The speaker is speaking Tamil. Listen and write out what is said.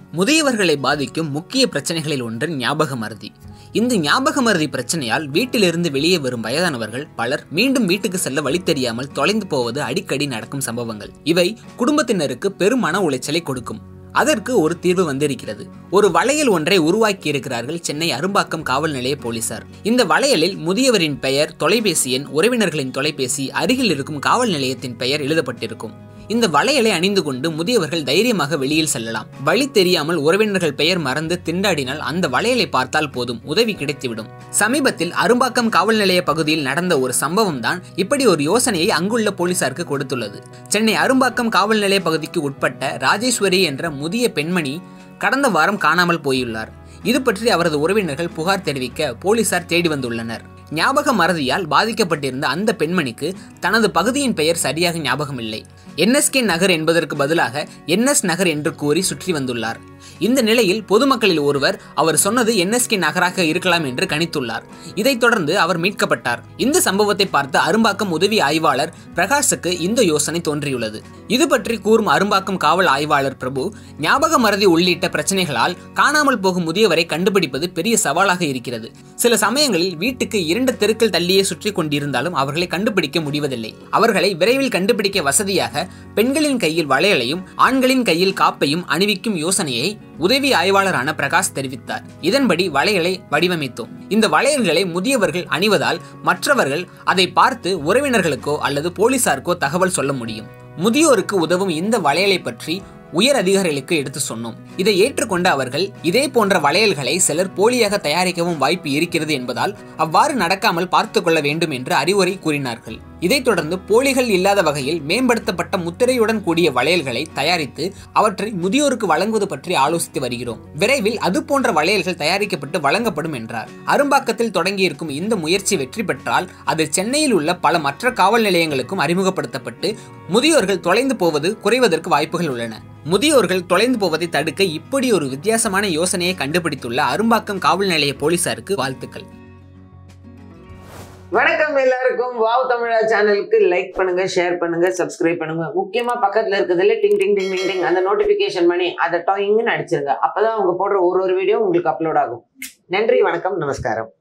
முதியவர்களை பாதிக்கும் முக்கிய பிரச்சனைகளில் ஒன்று ஞாபக மறதி இந்த ஞாபக மறதி பிரச்சனையால் வீட்டிலிருந்து வெளியே வரும் வயதானவர்கள் பலர் மீண்டும் வீட்டுக்கு செல்ல வழி தெரியாமல் தொலைந்து போவது அடிக்கடி நடக்கும் சம்பவங்கள் இவை குடும்பத்தினருக்கு பெரும் மன உளைச்சலை கொடுக்கும் அதற்கு ஒரு தீர்வு வந்திருக்கிறது ஒரு வளையல் ஒன்றை உருவாக்கி இருக்கிறார்கள் சென்னை அரும்பாக்கம் காவல் நிலைய போலீசார் இந்த வளையலில் முதியவரின் பெயர் தொலைபேசி எண் உறவினர்களின் தொலைபேசி அருகில் இருக்கும் காவல் நிலையத்தின் பெயர் எழுதப்பட்டிருக்கும் இந்த வளையலை அணிந்து கொண்டு முதியவர்கள் தைரியமாக வெளியில் செல்லலாம் வழி தெரியாமல் உறவினர்கள் பெயர் மறந்து திண்டாடினால் அந்த வளையலை பார்த்தால் போதும் உதவி கிடைத்துவிடும் சமீபத்தில் அரும்பாக்கம் காவல் நிலைய பகுதியில் நடந்த ஒரு சம்பவம் தான் இப்படி ஒரு யோசனையை அங்குள்ள போலீசாருக்கு கொடுத்துள்ளது சென்னை அரும்பாக்கம் காவல் நிலைய பகுதிக்கு உட்பட்ட ராஜேஸ்வரி என்ற முதிய பெண்மணி கடந்த வாரம் காணாமல் போயுள்ளார் இது பற்றி அவரது உறவினர்கள் புகார் தெரிவிக்க போலீசார் தேடி வந்துள்ளனர் ஞாபக மறதியால் பாதிக்கப்பட்டிருந்த அந்த பெண்மணிக்கு தனது பகுதியின் பெயர் சரியாக ஞாபகம் இல்லை என்எஸ்கே நகர் என்பதற்கு பதிலாக என்எஸ் நகர் என்று கூறி சுற்றி வந்துள்ளார் இந்த நிலையில் பொதுமக்களில் ஒருவர் அவர் சொன்னது என்எஸ்கே நகராக இருக்கலாம் என்று கணித்துள்ளார் இதைத் தொடர்ந்து அவர் மீட்கப்பட்டார் இந்த சம்பவத்தை பார்த்த அரும்பாக்கம் உதவி ஆய்வாளர் பிரகாஷுக்கு இந்த யோசனை தோன்றியுள்ளது இது பற்றி கூறும் அரும்பாக்கம் காவல் ஆய்வாளர் பிரபு ஞாபக மறதி உள்ளிட்ட பிரச்சனைகளால் காணாமல் போகும் முதியவரை கண்டுபிடிப்பது பெரிய சவாலாக இருக்கிறது சில சமயங்களில் வீட்டுக்கு இரண்டு தெருக்கள் தள்ளியே சுற்றி கொண்டிருந்தாலும் அவர்களை கண்டுபிடிக்க முடிவதில்லை அவர்களை விரைவில் கண்டுபிடிக்க வசதியாக பெண்களின் கையில் வளையலையும் ஆண்களின் கையில் காப்பையும் அணிவிக்கும் யோசனையை உதவி ஆய்வாளரான பிரகாஷ் தெரிவித்தார் இதன்படி வளையலை வடிவமைத்தோம் இந்த வளையல்களை முதியவர்கள் அணிவதால் மற்றவர்கள் அதை பார்த்து உறவினர்களுக்கோ அல்லது போலீசாருக்கோ தகவல் சொல்ல முடியும் முதியோருக்கு உதவும் இந்த வளையலை பற்றி உயர் அதிகாரிகளுக்கு எடுத்து சொன்னோம் இதை ஏற்றுக்கொண்ட அவர்கள் இதே போன்ற வளையல்களை சிலர் போலியாக தயாரிக்கவும் வாய்ப்பு இருக்கிறது என்பதால் அவ்வாறு நடக்காமல் பார்த்து கொள்ள வேண்டும் என்று அறிவுரை கூறினார்கள் இதைத் தொடர்ந்து போலிகள் இல்லாத வகையில் மேம்படுத்தப்பட்ட முத்திரையுடன் கூடிய வளையல்களை தயாரித்து அவற்றை முதியோருக்கு வழங்குவது பற்றி ஆலோசித்து வருகிறோம் விரைவில் அது போன்ற வளையல்கள் தயாரிக்கப்பட்டு வழங்கப்படும் என்றார் அரும்பாக்கத்தில் தொடங்கியிருக்கும் இந்த முயற்சி வெற்றி பெற்றால் அது சென்னையில் உள்ள பல மற்ற காவல் நிலையங்களுக்கும் அறிமுகப்படுத்தப்பட்டு முதியோர்கள் தொலைந்து போவது குறைவதற்கு வாய்ப்புகள் உள்ளன முதியோர்கள் தொலைந்து போவதை தடுக்க இப்படி ஒரு வித்தியாசமான யோசனையை கண்டுபிடித்துள்ள அரும்பாக்கம் காவல் நிலைய போலீசாருக்கு வாழ்த்துக்கள் வணக்கம் எல்லாருக்கும் வாவ் தமிழா சேனலுக்கு லைக் பண்ணுங்க ஷேர் பண்ணுங்க சப்ஸ்கிரைப் பண்ணுங்க முக்கியமா பக்கத்துல இருக்கிறதுல டிங் டிங் டிங் டிங் டிங் அந்த நோட்டிபிகேஷன் பண்ணி அதை டாயிங்னு அடிச்சிருங்க அப்பதான் அவங்க போடுற ஒரு ஒரு வீடியோ உங்களுக்கு அப்லோட் ஆகும் நன்றி வணக்கம் நமஸ்காரம்